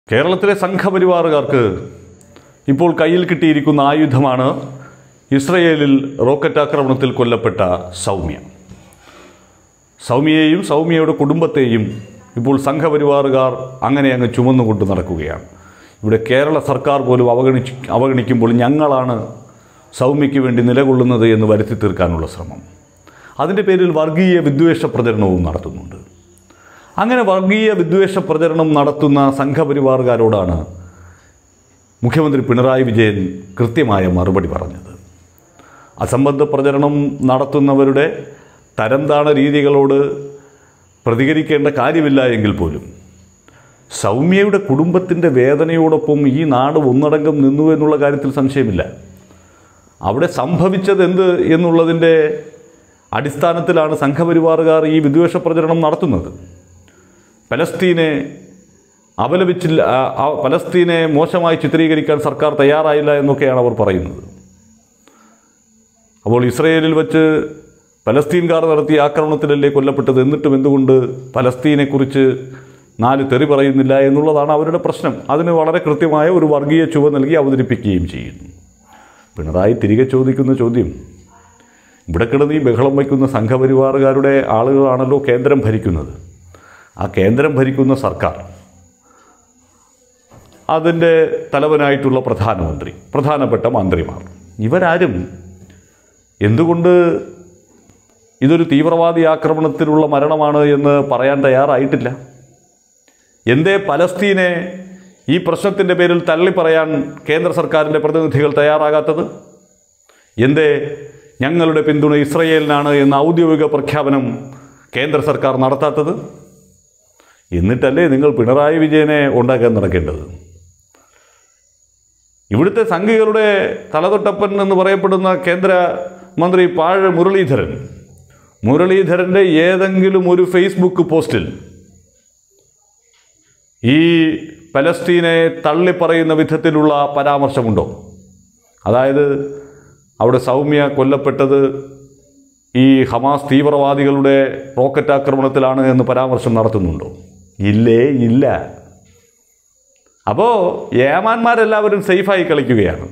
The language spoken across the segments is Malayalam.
കേരളത്തിലെ സംഘപരിവാറുകാർക്ക് ഇപ്പോൾ കയ്യിൽ കിട്ടിയിരിക്കുന്ന ആയുധമാണ് ഇസ്രയേലിൽ റോക്കറ്റ് ആക്രമണത്തിൽ കൊല്ലപ്പെട്ട സൗമ്യ സൗമ്യയെയും സൗമ്യയുടെ കുടുംബത്തെയും ഇപ്പോൾ സംഘപരിവാറുകാർ അങ്ങനെ അങ്ങ് ചുമന്നുകൊണ്ട് നടക്കുകയാണ് ഇവിടെ കേരള സർക്കാർ പോലും അവഗണിച്ച് അവഗണിക്കുമ്പോൾ ഞങ്ങളാണ് സൗമ്യയ്ക്ക് വേണ്ടി നിലകൊള്ളുന്നത് എന്ന് വരുത്തി തീർക്കാനുള്ള ശ്രമം അതിൻ്റെ പേരിൽ വർഗീയ വിദ്വേഷ പ്രചരണവും നടത്തുന്നുണ്ട് അങ്ങനെ വർഗീയ വിദ്വേഷ പ്രചരണം നടത്തുന്ന സംഘപരിവാറുകാരോടാണ് മുഖ്യമന്ത്രി പിണറായി വിജയൻ കൃത്യമായ മറുപടി പറഞ്ഞത് അസംബന്ധ പ്രചരണം നടത്തുന്നവരുടെ തരംതാണ രീതികളോട് പ്രതികരിക്കേണ്ട കാര്യമില്ല എങ്കിൽ പോലും സൗമ്യയുടെ കുടുംബത്തിൻ്റെ വേദനയോടൊപ്പം ഈ നാട് ഒന്നടങ്കം നിന്നു എന്നുള്ള കാര്യത്തിൽ സംശയമില്ല അവിടെ സംഭവിച്ചത് എന്ത് എന്നുള്ളതിൻ്റെ അടിസ്ഥാനത്തിലാണ് സംഘപരിവാറുകാർ ഈ വിദ്വേഷ പ്രചരണം നടത്തുന്നത് പലസ്തീനെ അപലപിച്ചില്ല ആ- ആ പലസ്തീനെ മോശമായി ചിത്രീകരിക്കാൻ സർക്കാർ തയ്യാറായില്ല എന്നൊക്കെയാണ് അവർ പറയുന്നത് അപ്പോൾ ഇസ്രയേലിൽ വെച്ച് പലസ്തീൻകാർ നടത്തിയ ആക്രമണത്തിലല്ലേ കൊല്ലപ്പെട്ടത് എന്നിട്ടും എന്തുകൊണ്ട് പലസ്തീനെക്കുറിച്ച് നാല് തെറി പറയുന്നില്ല എന്നുള്ളതാണ് അവരുടെ പ്രശ്നം അതിന് വളരെ കൃത്യമായ ഒരു വർഗീയ ചുവ നൽകി അവതരിപ്പിക്കുകയും ചെയ്യുന്നു പിണറായി തിരികെ ചോദിക്കുന്ന ചോദ്യം ഇവിടെ കിടന്ന് ഈ ബഹളം വയ്ക്കുന്ന സംഘപരിവാറുകാരുടെ ആളുകളാണല്ലോ കേന്ദ്രം ഭരിക്കുന്നത് ആ കേന്ദ്രം ഭരിക്കുന്ന സർക്കാർ അതിൻ്റെ തലവനായിട്ടുള്ള പ്രധാനമന്ത്രി പ്രധാനപ്പെട്ട മന്ത്രിമാർ ഇവരാരും എന്തുകൊണ്ട് ഇതൊരു തീവ്രവാദി ആക്രമണത്തിലുള്ള മരണമാണ് എന്ന് പറയാൻ തയ്യാറായിട്ടില്ല എന്തേ പലസ്തീനെ ഈ പ്രശ്നത്തിൻ്റെ പേരിൽ തള്ളി പറയാൻ കേന്ദ്ര സർക്കാരിൻ്റെ പ്രതിനിധികൾ തയ്യാറാകാത്തത് എന്തേ ഞങ്ങളുടെ പിന്തുണ ഇസ്രയേലിനാണ് എന്ന ഔദ്യോഗിക പ്രഖ്യാപനം കേന്ദ്ര സർക്കാർ നടത്താത്തത് എന്നിട്ടല്ലേ നിങ്ങൾ പിണറായി വിജയനെ ഉണ്ടാക്കാൻ നടക്കേണ്ടത് ഇവിടുത്തെ സംഘികളുടെ തലതൊട്ടപ്പൻ എന്ന് പറയപ്പെടുന്ന കേന്ദ്ര മന്ത്രി പാഴ് മുരളീധരൻ മുരളീധരൻ്റെ ഏതെങ്കിലും ഒരു ഫേസ്ബുക്ക് പോസ്റ്റിൽ ഈ പലസ്തീനെ തള്ളിപ്പറയുന്ന വിധത്തിലുള്ള പരാമർശമുണ്ടോ അതായത് അവിടെ സൗമ്യ കൊല്ലപ്പെട്ടത് ഈ ഹമാസ് തീവ്രവാദികളുടെ റോക്കറ്റ് ആക്രമണത്തിലാണ് എന്ന് പരാമർശം നടത്തുന്നുണ്ടോ ഇല്ലേ ഇല്ല അപ്പോൾ ഏമാന്മാരെല്ലാവരും സേഫായി കളിക്കുകയാണ്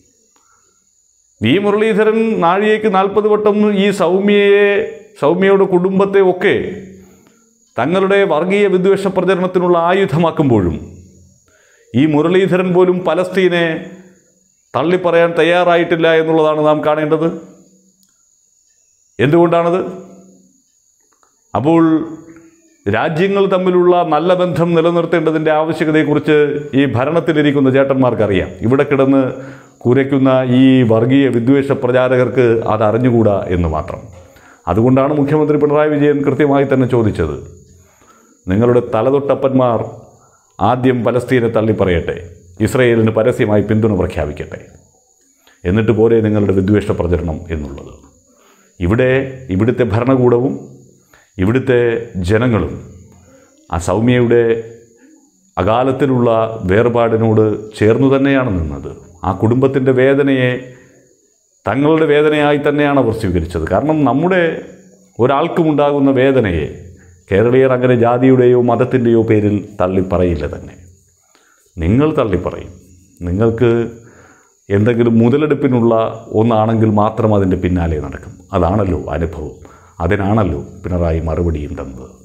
വി മുരളീധരൻ നാഴികയ്ക്ക് നാൽപ്പത് വട്ടം ഈ സൗമ്യയെ സൗമ്യയുടെ കുടുംബത്തെ ഒക്കെ തങ്ങളുടെ വർഗീയ വിദ്വേഷ പ്രചരണത്തിനുള്ള ആയുധമാക്കുമ്പോഴും ഈ മുരളീധരൻ പോലും പലസ്തീനെ തള്ളിപ്പറയാൻ തയ്യാറായിട്ടില്ല എന്നുള്ളതാണ് നാം കാണേണ്ടത് എന്തുകൊണ്ടാണത് അപ്പോൾ രാജ്യങ്ങൾ തമ്മിലുള്ള നല്ല ബന്ധം നിലനിർത്തേണ്ടതിൻ്റെ ആവശ്യകതയെക്കുറിച്ച് ഈ ഭരണത്തിലിരിക്കുന്ന ചേട്ടന്മാർക്കറിയാം ഇവിടെ കിടന്ന് കുരയ്ക്കുന്ന ഈ വർഗീയ വിദ്വേഷ പ്രചാരകർക്ക് അത് അറിഞ്ഞുകൂടാ എന്ന് മാത്രം അതുകൊണ്ടാണ് മുഖ്യമന്ത്രി പിണറായി വിജയൻ കൃത്യമായി തന്നെ ചോദിച്ചത് നിങ്ങളുടെ തലതൊട്ടപ്പന്മാർ ആദ്യം പലസ്തീനെ തള്ളിപ്പറയട്ടെ ഇസ്രയേലിന് പരസ്യമായി പിന്തുണ പ്രഖ്യാപിക്കട്ടെ എന്നിട്ട് പോരെ നിങ്ങളുടെ വിദ്വേഷ പ്രചരണം എന്നുള്ളത് ഇവിടെ ഇവിടുത്തെ ഭരണകൂടവും ഇവിടുത്തെ ജനങ്ങളും ആ സൗമ്യയുടെ അകാലത്തിലുള്ള വേർപാടിനോട് ചേർന്നു തന്നെയാണ് നിന്നത് ആ കുടുംബത്തിൻ്റെ വേദനയെ തങ്ങളുടെ വേദനയായി തന്നെയാണ് അവർ സ്വീകരിച്ചത് കാരണം നമ്മുടെ ഒരാൾക്കും ഉണ്ടാകുന്ന വേദനയെ കേരളീയർ അങ്ങനെ ജാതിയുടെയോ മതത്തിൻ്റെയോ പേരിൽ തള്ളിപ്പറയില്ല തന്നെ നിങ്ങൾ തള്ളിപ്പറയും നിങ്ങൾക്ക് എന്തെങ്കിലും മുതലെടുപ്പിനുള്ള ഒന്നാണെങ്കിൽ മാത്രം അതിൻ്റെ പിന്നാലെ നടക്കും അതാണല്ലോ അനുഭവം അതിനാണല്ലോ പിണറായി മറുപടിയും തന്നത്